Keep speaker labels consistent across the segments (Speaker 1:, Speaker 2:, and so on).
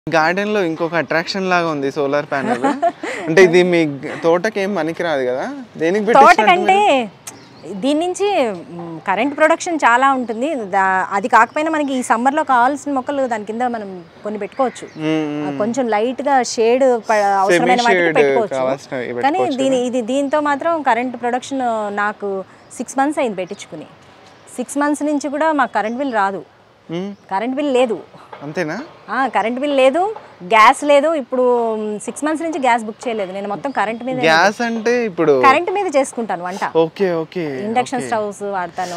Speaker 1: Garden లో ఇంకొక attraction లాగా ఉంది సోలార్ ప్యానెల్ అంటే ఇది మీ గ- తోటకి ఏం పనికిరాదు కదా దేనికి
Speaker 2: తోట
Speaker 1: పెట్టించినట్టు
Speaker 2: కంటే దీని నుంచి కరెంట్ ప్రొడక్షన్ చాలా ఉంటుంది దా- అది కాకపోయినా మనకి ఈ సమ్మర్లో కావాల్సిన మొక్కలు దాని కింద మనం కొన్ని పెట్టుకోవచ్చు
Speaker 1: మ్మ్.
Speaker 2: ఆ, కొంచెం లైట్ గా షేడ్ అవసరమైన వాటికి
Speaker 1: shade
Speaker 2: పెట్టుకోవచ్చు
Speaker 1: కావాల్సినవి
Speaker 2: కానీ దీని ఇది దీంతో మాత్రం కరెంట్ ప్రొడక్షన్ నాకు సిక్స్ మంత్స్ అయింది పెట్టించుకుని సిక్స్ మంత్స్ నుంచి కూడా మాకు కరెంట్ బిల్ రాదు
Speaker 1: మ్మ్.
Speaker 2: కరెంట్ బిల్ లేదు
Speaker 1: అంతేనా
Speaker 2: ఆ, కరెంట్ బిల్ లేదు గ్యాస్ లేదు ఇప్పుడు సిక్స్ మంత్స్ నుంచి గ్యాస్ బుక్ చేయలేదు నేను మొత్తం కరెంట్ మీద
Speaker 1: గ్యాస్ అంటే ఇప్పుడు
Speaker 2: కరెంట్ మీద చేసుకుంటాను వంట
Speaker 1: ఓకే ఓకే
Speaker 2: ఇండక్షన్ స్టవ్స్ వాడతాను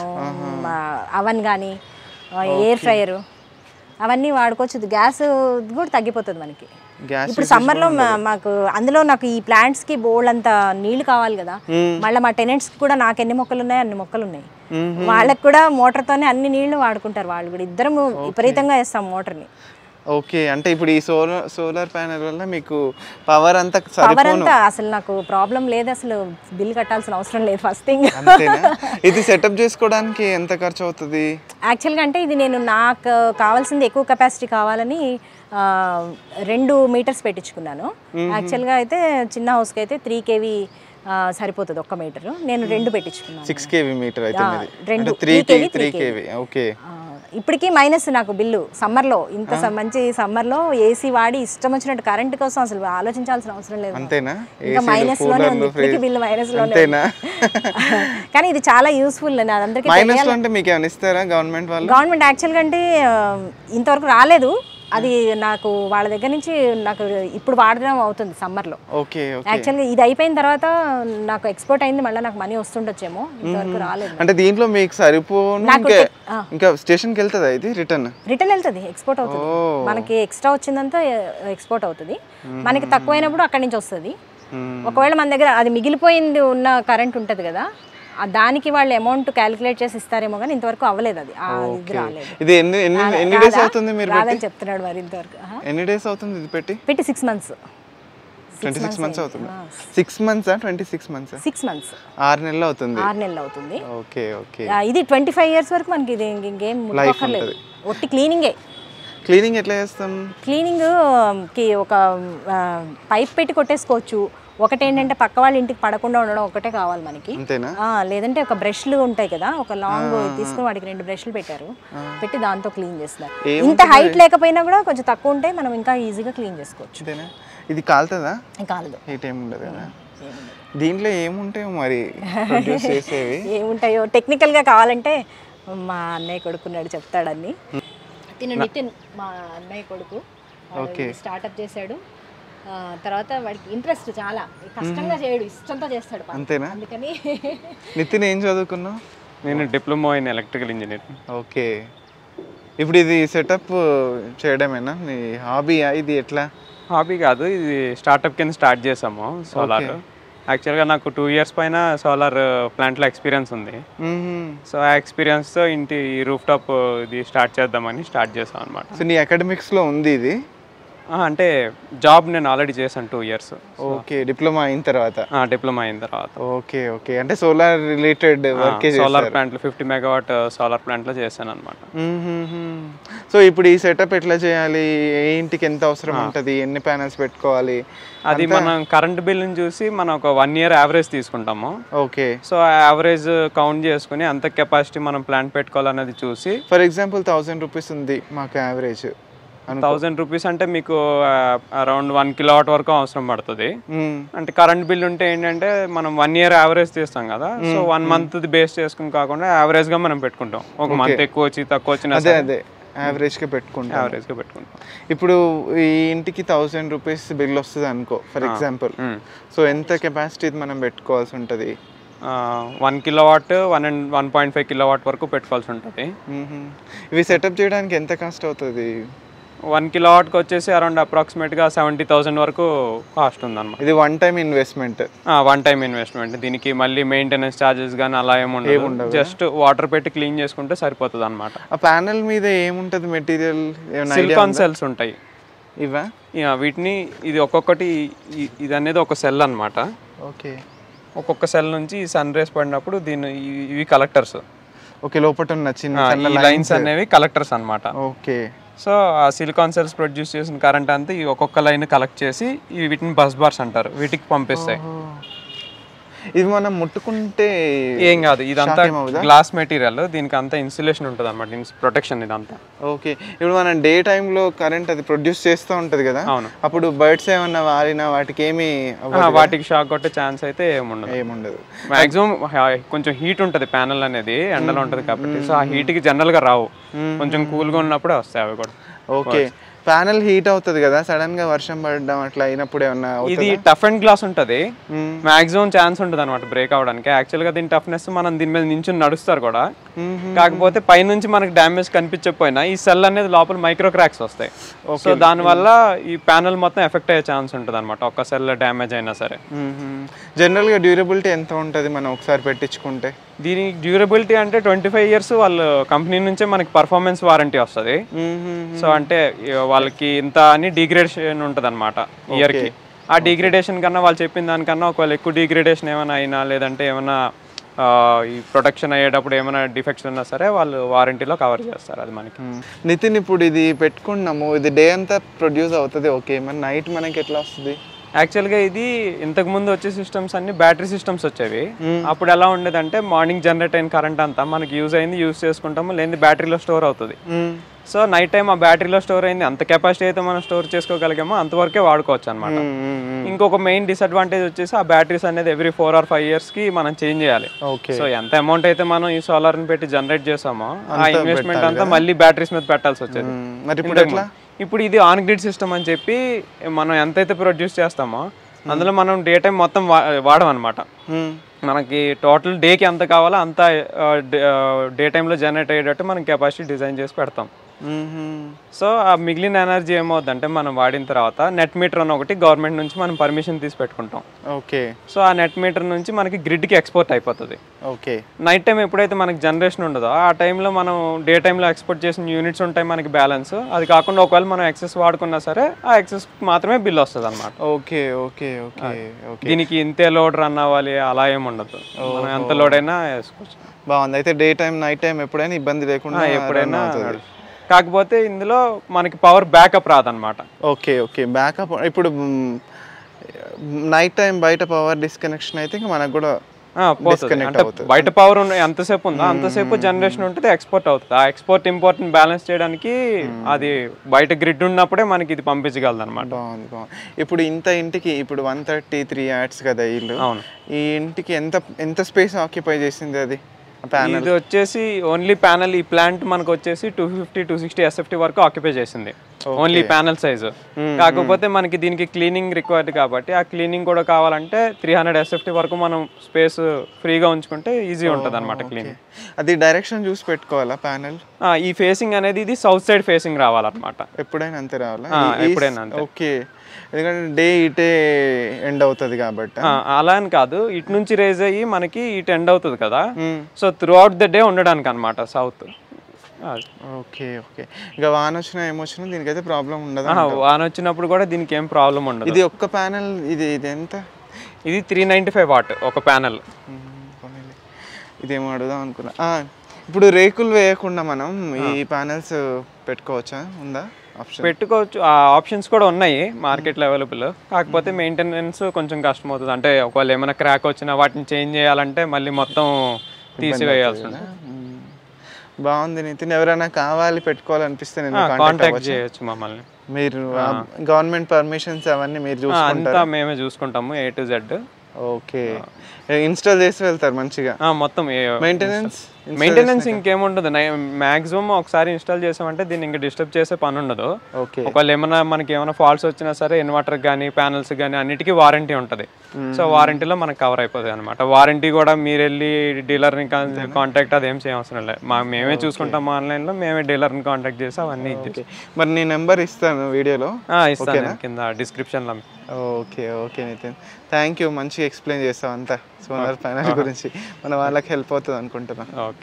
Speaker 2: అవన్ కానీ ఎయిర్ ఫ్రైయర్ అవన్నీ వాడుకోవచ్చు ఇది గ్యాస్ కూడా తగ్గిపోతుంది మనకి
Speaker 1: గ్యాస్
Speaker 2: ఇప్పుడు సమ్మర్లో మాకు అందులో నాకు ఈ ప్లాంట్స్ కి బోల్డ్ అంత నీళ్లు కావాలి కదా మళ్ళీ మా టెనెంట్స్ కూడా నాకు ఎన్ని మొక్కలు ఉన్నాయి అన్ని మొక్కలు ఉన్నాయి వాళ్ళకి కూడా మోటార్తోనే అన్ని నీళ్లు వాడుకుంటారు వాళ్ళు కూడా ఇద్దరం విపరీతంగా వేస్తాం మోటార్ని
Speaker 1: ఓకే అంటే ఇప్పుడు ఈ సోలార్ సోలార్ ప్యానెల్ వల్ల మీకు పవర్ అంతా
Speaker 2: పవర్
Speaker 1: సరిపోను
Speaker 2: అంతా అసలు నాకు ప్రాబ్లం లేదు అసలు బిల్ కట్టాల్సిన అవసరం లేదు ఫస్ట్ థింగ్
Speaker 1: అంతేనా ఇది సెటప్ చేసుకోవడానికి ఎంత ఖర్చు అవుతుంది
Speaker 2: యాక్చువల్గా అంటే ఇది నేను నాకు కావాల్సింది ఎక్కువ కెపాసిటీ కావాలని ఆ, రెండు మీటర్స్ పెట్టించుకున్నాను యాక్చువల్గా అయితే చిన్న హౌస్కి అయితే త్రీ కేవీ సరిపోతుంది ఒక్క మీటర్ నేను రెండు పెట్టించుకున్నాను
Speaker 1: సిక్స్ కేవీ మీటర్ అయితే
Speaker 2: ఆ,
Speaker 1: మీది
Speaker 2: రెండు.
Speaker 1: Three
Speaker 2: 3
Speaker 1: KV
Speaker 2: kV,
Speaker 1: three
Speaker 2: 3
Speaker 1: KV okay
Speaker 2: ఆ, ఇప్పటికీ మైనస్ నాకు బిల్లు సమ్మర్లో ఇంత స- మంచి సమ్మర్లో ఏసీ వాడి ఇష్టం వచ్చినట్టు కరెంట్ కోసం అసలు ఆలోచించాల్సిన అవసరం లేదు
Speaker 1: అంతేనా
Speaker 2: ఇంకా
Speaker 1: ఏసీలు,
Speaker 2: మైనస్ లోనే ఉంది
Speaker 1: కూలర్లు,
Speaker 2: ఇప్పటికీ
Speaker 1: ఫ్రిడ్జ్
Speaker 2: బిల్లు మైనస్ లోనే
Speaker 1: అంతేనా
Speaker 2: ఉంది. కానీ ఇది చాలా యూస్ఫుల్ అందరికీ
Speaker 1: మైనస్ లో అంటే మీకు ఏమైనా ఇస్తారా గవర్నమెంట్ వాళ్ళు
Speaker 2: గవర్నమెంట్ యాక్చువల్గా అంటే ఆ, ఇంతవరకు రాలేదు అది నాకు వాళ్ళ దగ్గర నుంచి నాకు ఇప్పుడు వాడడం అవుతుంది సమ్మర్లో
Speaker 1: ఓకే ఓకే
Speaker 2: యాక్చువల్గా ఇది అయిపోయిన తర్వాత నాకు ఎక్స్పోర్ట్ అయింది మళ్ళీ నాకు మనీ వస్తుండొచ్చేమో ఇంతవరకు రాలేదు
Speaker 1: అంటే దీంట్లో మీకు సరిపోను
Speaker 2: నాకు
Speaker 1: ఇంకా
Speaker 2: టెక్- ఆ.
Speaker 1: ఇంకా స్టేషన్కి వెళ్తుందా ఇది రిటర్న్
Speaker 2: రిటర్న్ వెళ్తుంది ఎక్స్పోర్ట్ అవుతుంది మనకి ఎక్స్ట్రా వచ్చిందంతా ఎక్స్పోర్ట్ అవుతుంది మనకి తక్కువైనప్పుడు అక్కడి నుంచి వస్తుంది ఒకవేళ మన దగ్గర అది మిగిలిపోయింది ఉన్న కరెంట్ ఉంటుంది కదా ఆ దానికి వాళ్ళు అమౌంట్ క్యాలిక్యులేట్ చేసి ఇస్తారేమో కానీ ఇంతవరకు అవ్వలేదు అది ఆ ఇది రాలేదు
Speaker 1: ఇది ఎన్ని ఎన్ని ఎన్ని డేస్ అవుతుంది మీరు
Speaker 2: రాదని చెప్తున్నాడు మరి ఇంతవరకు ఆహా.
Speaker 1: ఎన్ని డేస్ అవుతుంది ఇది పెట్టి
Speaker 2: పెట్టి six months
Speaker 1: twenty six months అవుతుంది సిక్స్ మంత్సా twenty six months
Speaker 2: six months
Speaker 1: ఆరు నెలలు అవుతుంది
Speaker 2: ఆరు నెలలు అవుతుంది
Speaker 1: ఓకే ఓకే
Speaker 2: ఆ, ఇది ట్వంటీ ఫైవ్ ఇయర్స్ వరకు మనకి ఇది ఇంక- ఇంకేం ముట్టుకోక్కర్లేదు ఒట్టి క్లీనింగే
Speaker 1: క్లీనింగ్ ఎట్లా చేస్తాం
Speaker 2: క్లీనింగ్ కి ఒక ఆ, పైప్ పెట్టి కొట్టేసుకోవచ్చు ఒకటి ఏంటంటే పక్క వాళ్ళ ఇంటికి పడకుండా ఉండడం ఒకటే కావాలి మనకి
Speaker 1: అంతేనా
Speaker 2: ఆ, లేదంటే ఒక బ్రష్లు ఉంటాయి కదా ఒక లాంగ్ తీసుకుని వాటికి రెండు బ్రష్లు పెట్టారు పెట్టి దాంతో క్లీన్ చేస్తున్నారు ఇంత హైట్ లేకపోయినా కూడా కొంచెం తక్కువ ఉంటే మనం ఇంకా ఈజీగా క్లీన్ చేసుకోవచ్చు
Speaker 1: అంతేనా ఇది కాలుతుందా
Speaker 2: ఇంకా కాలదు
Speaker 1: హీట్ ఏమి ఉండదు కదా దీంట్లో ఏముంటాయో మరి ప్రొడ్యూస్ చేసేవి
Speaker 2: ఏముంటాయో టెక్నికల్గా కావాలంటే మా అన్నయ్య కొడుకున్నాడు చెప్తాడన్ని తిను నితిన్ మా అన్నయ్య కొడుకు స్టార్ట్అప్ చేశాడు ఆ, తర్వాత వాడికి ఇంట్రెస్ట్ చాలా కష్టంగా చేయడు ఇష్టంతో చేస్తాడు పని.
Speaker 1: అంతేనా
Speaker 2: అందుకని
Speaker 1: నితిన్ ఏం చదువుకున్నావు
Speaker 3: నేను diploma in electrical engineer
Speaker 1: okay ఇప్పుడు ఇది సెటప్ చేయడమేనా నీ హాబీయా ఇది ఎట్లా
Speaker 3: హాబీ కాదు ఇది స్టార్ట్అప్ కింద స్టార్ట్ చేసాము సోలార్ యాక్చువల్గా నాకు టూ ఇయర్స్ పైన సోలార్ ప్లాంట్లో ఎక్స్పీరియన్స్ ఉంది
Speaker 1: మ్మ్.
Speaker 3: సో ఆ ఎక్స్పీరియన్స్తో ఇంటి రూఫ్ టాప్ ఇది స్టార్ట్ చేద్దామని స్టార్ట్ చేసాం అనమాట
Speaker 1: సో నీ అకాడమిక్స్లో ఉంది ఇది
Speaker 3: అంటే జాబ్ నేను ఆల్రెడీ చేశాను టూ ఇయర్స్
Speaker 1: ఓకే డిప్లొమా అయిన తర్వాత
Speaker 3: డిప్లొమా అయిన తర్వాత
Speaker 1: ఓకే ఓకే అంటే సోలార్ రిలేటెడ్ వర్కే
Speaker 3: సోలార్ ప్లాంట్లో ఫిఫ్టీ మెగావాట్ సోలార్ ప్లాంట్లో చేశాను అనమాట
Speaker 1: సో ఇప్పుడు ఈ సెటప్ ఎట్లా చేయాలి ఏ ఇంటికి ఎంత అవసరం ఉంటుంది ఎన్ని ప్యానల్స్ పెట్టుకోవాలి
Speaker 3: అది మనం కరెంట్ బిల్ని చూసి మనం ఒక వన్ ఇయర్ యావరేజ్ తీసుకుంటాము
Speaker 1: ఓకే
Speaker 3: సో ఆ యావరేజ్ కౌంట్ చేసుకుని అంత కెపాసిటీ మనం ప్లాంట్ పెట్టుకోవాలన్నది చూసి
Speaker 1: ఫర్ ఎగ్జాంపుల్ థౌసండ్ రూపీస్ ఉంది మాకు యావరేజ్
Speaker 3: థౌజండ్ రూపీస్ అంటే మీకు అరౌండ్ వన్ కిలోవాట్ వరకు అవసరం పడుతుంది అంటే కరెంట్ బిల్ ఉంటే ఏంటంటే మనం వన్ ఇయర్ యావరేజ్ తీస్తాం కదా సో వన్ మంత్ బేస్ చేసుకుని కాకుండా యావరేజ్ గా మనం పెట్టుకుంటాం ఒక మంత్ ఎక్కువ వచ్చి తక్కువ వచ్చినా
Speaker 1: అదే అదే యావరేజ్గా పెట్టుకుంటాం
Speaker 3: యావరేజ్ గా పెట్టుకుంటాం
Speaker 1: ఇప్పుడు ఈ ఇంటికి థౌసండ్ రూపీస్ బిల్ వస్తుంది అనుకో ఫర్ ఎగ్జాంపుల్ సో ఎంత కెపాసిటీ మనం పెట్టుకోవాల్సి ఉంటుంది
Speaker 3: one kilowatt one and one point five kilowatt వరకు పెట్టుకోవాల్సి ఉంటుంది
Speaker 1: ఇవి సెటప్ చేయడానికి ఎంత కాస్ట్ అవుతుంది
Speaker 3: వన్ కిలో వాట్కి వచ్చేసి అరౌండ్ అప్రాక్సిమేట్గా సెవెంటీ థౌసండ్ వరకు కాస్ట్ ఉందన్నమాట
Speaker 1: ఇది one time investment
Speaker 3: one time investment దీనికి మళ్ళీ మెయింటెనెన్స్ ఛార్జెస్ కానీ అలా ఏమి ఉండదు జస్ట్ వాటర్ పెట్టి క్లీన్ చేసుకుంటే సరిపోతుంది అనమాట
Speaker 1: ఆ ప్యానెల్ మీద ఏముంటుంది మెటీరియల్ ఏమైనా idea
Speaker 3: సిలికాన్
Speaker 1: ఉందా?
Speaker 3: సెల్స్ ఉంటాయి
Speaker 1: ఇవా
Speaker 3: ఇక వీటిని ఇది ఒక్కొక్కటి ఇ- ఇది అనేది ఒక సెల్ అన్నమాట
Speaker 1: ఓకే
Speaker 3: ఒక్కొక్క సెల్ నుంచి సన్ రేస్ పడినప్పుడు దీని ఇవి- ఇవి కలెక్టర్స్
Speaker 1: ఓకే లోపల ఉన్న చిన్న
Speaker 3: ఈ లైన్స్ అనేవి కలెక్టర్స్ అన్నమాట
Speaker 1: ఓకే
Speaker 3: సో ఆ సిలికాన్ సెల్స్ ప్రొడ్యూస్ చేసిన కరెంట్ అంతా ఈ ఒక్కొక్క లైన్ కలెక్ట్ చేసి ఈ వీటిని బస్ బార్స్ అంటారు వీటికి పంపిస్తాయి
Speaker 1: ఇది మనం ముట్టుకుంటే
Speaker 3: ఏం కాదు ఇదంతా
Speaker 1: Shock ఏమవుదా?
Speaker 3: గ్లాస్ మెటీరియల్ దీనికి అంతా ఇన్సులేషన్ ఉంటుంది అనమాట ప్రొటెక్షన్ ఇదంతా
Speaker 1: ఓకే ఇప్పుడు మనం డే టైంలో కరెంట్ అది ప్రొడ్యూస్ చేస్తూ ఉంటుంది కదా
Speaker 3: అవును.
Speaker 1: అప్పుడు బర్డ్స్ ఏమన్నా వారినా వాటికి ఏమీ
Speaker 3: ఆ, వాటికి షాక్ కొట్టే ఛాన్స్ అయితే ఏముండదు
Speaker 1: ఏముండదు
Speaker 3: మాక్సిమం కొంచెం హీట్ ఉంటుంది ప్యానల్ అనేది ఎండలో ఉంటుంది కాబట్టి సో ఆ హీట్కి జనరల్గా రావు కొంచెం కూల్గా ఉన్నప్పుడే వస్తాయి అవి కూడా
Speaker 1: ఓకే ప్యానల్ హీట్ అవుతుంది కదా సడన్ గా వర్షం పడడం అట్లా అయినప్పుడు ఏమన్నా
Speaker 3: ఇది టఫ్ అండ్ గ్లాస్ ఉంటుంది మాక్సిమం ఛాన్స్ ఉంటుంది అనమాట బ్రేక్ అవడానికి యాక్చువల్గా దీని టఫ్నెస్ మనం దీని మీద నించుని నడుస్తారు కూడా కాకపోతే పైనుంచి మనకి డ్యామేజ్ కనిపించకపోయినా ఈ సెల్ అనేది లోపల మైక్రో క్రాక్స్ వస్తాయి సో దానివల్ల ఈ ప్యానల్ మొత్తం ఎఫెక్ట్ అయ్యే ఛాన్స్ ఉంటుంది అనమాట ఒక్క సెల్ డ్యామేజ్ అయినా సరే
Speaker 1: జనరల్ గా డ్యూరబిలిటీ ఎంత ఉంటుంది మనం ఒకసారి పెట్టించుకుంటే
Speaker 3: దీని డ్యూరబిలిటీ అంటే ట్వంటీ ఫైవ్ ఇయర్స్ వాళ్ళు కంపెనీ నుంచే మనకి పర్ఫార్మెన్స్ వారంటీ వస్తుంది సో అంటే ఇక వాళ్ళకి ఇంత అని డిగ్రేడేషన్ ఉంటుంది అనమాట ఇయర్కి ఆ డిగ్రేడేషన్ కన్నా వాళ్ళు చెప్పిన దానికన్నా ఒకవేళ ఎక్కువ డిగ్రేడేషన్ ఏమైనా అయినా లేదంటే ఏమైనా ఆ, ఈ ప్రొటెక్షన్ అయ్యేటప్పుడు ఏమైనా డిఫెక్ట్స్ ఉన్నా సరే వాళ్ళు వారంటీలో కవర్ చేస్తారు అది మనకి
Speaker 1: నితిన్ ఇప్పుడు ఇది పెట్టుకున్నాము ఇది డే అంతా ప్రొడ్యూస్ అవుతుంది ఓకే మరి నైట్ మనకి ఎట్లా వస్తుంది
Speaker 3: యాక్చువల్గా ఇది ఇంతకు ముందు వచ్చే సిస్టమ్స్ అన్ని బ్యాటరీ సిస్టమ్స్ వచ్చేవి అప్పుడు ఎలా ఉండేదంటే మార్నింగ్ జనరేట్ అయిన కరెంట్ అంతా మనకి యూజ్ అయింది యూజ్ చేసుకుంటాము లేని బ్యాటరీలో స్టోర్ అవుతుంది సో నైట్ టైం ఆ బ్యాటరీలో స్టోర్ అయింది అంత కెపాసిటీ అయితే మనం స్టోర్ చేసుకోగలిగామో అంతవరకే వాడుకోవచ్చు అనమాట ఇంకొక మెయిన్ డిసడ్వాంటేజ్ వచ్చేసి ఆ బ్యాటరీస్ అనేది every four or five years కి మనం చేంజ్ చేయాలి
Speaker 1: ఓకే
Speaker 3: సో ఎంత అమౌంట్ అయితే మనం ఈ సోలార్ ని పెట్టి జనరేట్ చేసామో ఆ ఇన్వెస్ట్మెంట్ అంతా మళ్ళీ బ్యాటరీస్ మీద పెట్టాల్సి వచ్చేది
Speaker 1: మరి ఇప్పుడు ఎట్లా
Speaker 3: ఇప్పుడు ఇది ఆన్ గ్రిడ్ సిస్టమ్ అని చెప్పి మనం ఎంతైతే ప్రొడ్యూస్ చేస్తామో అందులో మనం డే టైం మొత్తం వా- వాడం అనమాట
Speaker 1: మ్మ్.
Speaker 3: మనకి టోటల్ డేకి ఎంత కావాలో అంత డే టైంలో జనరేట్ అయ్యేటట్టు మనం కెపాసిటీ డిజైన్ చేసి పెడతాం
Speaker 1: మ్మ్.
Speaker 3: సో ఆ మిగిలిన ఎనర్జీ ఏమవుద్దంటే మనం వాడిన తర్వాత నెట్ మీటర్ అని ఒకటి గవర్నమెంట్ నుంచి మనం పర్మిషన్ తీసి పెట్టుకుంటాం
Speaker 1: ఓకే
Speaker 3: సో ఆ నెట్ మీటర్ నుంచి మనకి గ్రిడ్కి ఎక్స్పోర్ట్ అయిపోతుంది
Speaker 1: ఓకే
Speaker 3: నైట్ టైం ఎప్పుడైతే మనకి జనరేషన్ ఉండదో ఆ టైంలో మనం డే టైంలో ఎక్స్పోర్ట్ చేసిన యూనిట్స్ ఉంటాయి మనకి బ్యాలెన్స్ అది కాకుండా ఒకవేళ మనం ఎక్సెస్ వాడుకున్నా సరే ఆ ఎక్సెస్ మాత్రమే బిల్ వస్తుంది అనమాట
Speaker 1: ఓకే ఓకే ఓకే ఓకే
Speaker 3: దీనికి ఇంతే లోడ్ రన్ అవ్వాలి అలా ఏమి ఉండదు మనం ఎంత లోడ్ అయినా వేసుకోవచ్చు
Speaker 1: బాగుంది అయితే డే టైం నైట్ టైం ఎప్పుడైనా ఇబ్బంది లేకుండా
Speaker 3: ఆ, ఎప్పుడైనా
Speaker 1: run అవుతుంది.
Speaker 3: నడుస్తుంది. కాకపోతే ఇందులో మనకి పవర్ బ్యాకప్ రాదనమాట
Speaker 1: ఓకే ఓకే బ్యాకప్ ఇప్పుడు నైట్ టైం బయట పవర్ డిస్కనెక్షన్ అయితే ఇంకా మనకు కూడా
Speaker 3: ఆ, పోతుంది
Speaker 1: Disconnect
Speaker 3: అంటే
Speaker 1: అవుతుంది.
Speaker 3: బయట పవర్ ఉన్న ఎంతసేపు ఉందో అంతసేపు జనరేషన్ ఉంటుంది ఎక్స్పోర్ట్ అవుతుంది ఆ ఎక్స్పోర్ట్ ఇంపోర్ట్ బ్యాలెన్స్ చేయడానికి అది బయట గ్రిడ్ ఉన్నప్పుడే మనకి ఇది పంపించగలదు అనమాట
Speaker 1: బాగుంది బాగుంది ఇప్పుడు ఇంత ఇంటికి ఇప్పుడు వన్ థర్టీ త్రీ యాడ్స్ కదా ఇల్లు
Speaker 3: అవును
Speaker 1: ఈ ఇంటికి ఎంత ఎంత స్పేస్ ఆక్యుపై చేసింది అది ప్యానల్
Speaker 3: ఇది వచ్చేసి ఓన్లీ ప్యానల్ ఈ ప్లాంట్ మనకు వచ్చేసి two fifty two sixty SFT వరకు ఆక్యుపై చేసింది ఓన్లీ ప్యానల్ సైజు కాకపోతే మనకి దీనికి క్లీనింగ్ రిక్వైర్డ్ కాబట్టి ఆ క్లీనింగ్ కూడా కావాలంటే త్రీ హండ్రెడ్ ఎస్ఎఫ్టీ వరకు మనం స్పేస్ ఫ్రీగా ఉంచుకుంటే ఈజీ ఉంటుంది అనమాట క్లీనింగ్
Speaker 1: అది డైరెక్షన్ చూసి పెట్టుకోవాలా ప్యానల్
Speaker 3: ఈ ఫేసింగ్ అనేది ఇది సౌత్ సైడ్ ఫేసింగ్ రావాలన్నమాట
Speaker 1: ఎప్పుడైనా అంతే రావాలా
Speaker 3: ఆ,
Speaker 1: ఈ- ఈ-
Speaker 3: ఎప్పుడైనా అంతే.
Speaker 1: ఓకే ఎందుకంటే డే ఇటే ఎండ్ అవుతుంది కాబట్టి
Speaker 3: ఆ, అలా అని కాదు ఇటు నుంచి రేజ్ అయ్యి మనకి ఇటు ఎండ్ అవుతుంది కదా
Speaker 1: మ్మ్.
Speaker 3: So throughout the day ఉండడానికి అనమాట సౌత్
Speaker 1: ఓకే ఓకే ఇంకా వాన వచ్చినా ఏమొచ్చినా దీనికైతే ప్రాబ్లం ఉండదు
Speaker 3: వాన వచ్చినప్పుడు కూడా దీనికి ఏం ప్రాబ్లం ఉండదు
Speaker 1: ఇది ఒక్క ప్యానల్ ఇది ఇది ఎంత
Speaker 3: ఇది త్రీ నైంటీ ఫైవ్ వాట్ ఒక ప్యానల్
Speaker 1: మ్మ్, పోనీలే. ఇదేమో అడుగుదాం అనుకున్నా ఆ, ఇప్పుడు రేకులు వేయకుండా మనం ఈ ప్యానల్స్ పెట్టుకోవచ్చా ఉందా ఆప్షన్
Speaker 3: పెట్టుకోవచ్చు ఆ ఆప్షన్స్ కూడా ఉన్నాయి మార్కెట్లో అవైలబుల్ కాకపోతే మెయింటెనెన్స్ కొంచెం కష్టం అవుతుంది అంటే ఒకవేళ ఏమైనా క్రాక్ వచ్చినా వాటిని చేంజ్ చేయాలంటే మళ్ళీ మొత్తం తీసివేయాల్సి ఉంటుంది
Speaker 1: మ్మ్. బాగుంది నితిన్ ఎవరైనా కావాలి పెట్టుకోవాలనిపిస్తే నేను కాంటాక్ట్
Speaker 3: కాంటాక్ట్ చేయొచ్చు మమ్మల్ని
Speaker 1: మీరు గవర్నమెంట్ పర్మిషన్స్ అవన్నీ మీరు
Speaker 3: ఆ,
Speaker 1: చూసుకుంటారు
Speaker 3: అంతా మేమే చూసుకుంటాము A to Z
Speaker 1: okay install చేసి వెళ్తారు మంచిగా
Speaker 3: మొత్తం
Speaker 1: మెయింటెనెన్స్
Speaker 3: మెయింటెనెన్స్ ఇంకేముండదు మాక్సిమం ఒకసారి ఇన్స్టాల్ చేసామంటే దీన్ని ఇంకా డిస్టర్బ్ చేసే పని ఉండదు
Speaker 1: ఓకే
Speaker 3: ఒకవేళ ఏమైనా మనకి ఏమైనా ఫాల్ట్స్ వచ్చినా సరే ఇన్వర్టర్ కానీ ప్యానల్స్ కానీ అన్నిటికీ వారంటీ ఉంటుంది సో వారంటీలో మనకు కవర్ అయిపోతుంది అనమాట వారంటీ కూడా మీరు వెళ్ళి డీలర్ని కాంటాక్ట్ అదేం చేయవసరం లేదు మా మేమే చూసుకుంటాం ఆన్లైన్లో మేమే డీలర్ని కాంటాక్ట్ చేసి అవన్నీ ఇచ్చేసి
Speaker 1: మరి నీ నెంబర్ ఇస్తాను వీడియోలో
Speaker 3: ఆ, ఇస్తాను నేను కింద డిస్క్రిప్షన్లో
Speaker 1: okay okay Nitin thank you మంచిగా ఎక్స్ప్లెయిన్ చేస్తావు అంతా సోలార్ ప్యానల్ గురించి మన వాళ్ళకి హెల్ప్ అవుతుంది అనుకుంటున్నా
Speaker 3: ఓకే